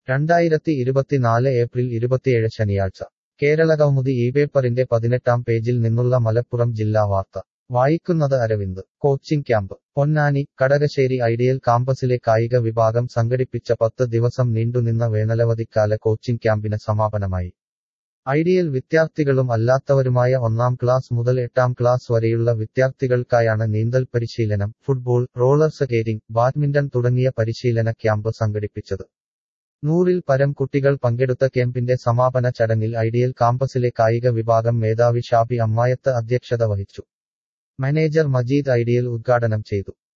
രണ്ടായിരത്തി ഇരുപത്തിനാല് ഏപ്രിൽ ഇരുപത്തിയേഴ് ശനിയാഴ്ച കേരള കൗമുദി ഈ പേപ്പറിന്റെ പതിനെട്ടാം പേജിൽ നിന്നുള്ള മലപ്പുറം ജില്ലാ വാർത്ത വായിക്കുന്നത് Aravind coaching camp Ponnani Kadakassery Ideal കാമ്പസിലെ കായിക വിഭാഗം സംഘടിപ്പിച്ച പത്ത് ദിവസം നീണ്ടുനിന്ന വേനലവധിക്കാല കോച്ചിംഗ് ക്യാമ്പിന് സമാപനമായി ഐഡിയൽ വിദ്യാർത്ഥികളും അല്ലാത്തവരുമായ ഒന്നാം ക്ലാസ് മുതൽ എട്ടാം ക്ലാസ് വരെയുള്ള വിദ്യാർത്ഥികൾക്കായാണ് നീന്തൽ പരിശീലനം ഫുട്ബോൾ റോളർ സ്കേറ്റിംഗ് ബാഡ്മിന്റൺ തുടങ്ങിയ പരിശീലന ക്യാമ്പ് സംഘടിപ്പിച്ചത് നൂറിൽ പരം കുട്ടികൾ പങ്കെടുത്ത ക്യാമ്പിന്റെ സമാപന ചടങ്ങിൽ ഐഡിയൽ കാമ്പസിലെ കായിക വിഭാഗം മേധാവി ഷാബി അമ്മായത്ത് അധ്യക്ഷത വഹിച്ചു മാനേജർ മജീദ് ഐഡിയൽ ഉദ്ഘാടനം ചെയ്തു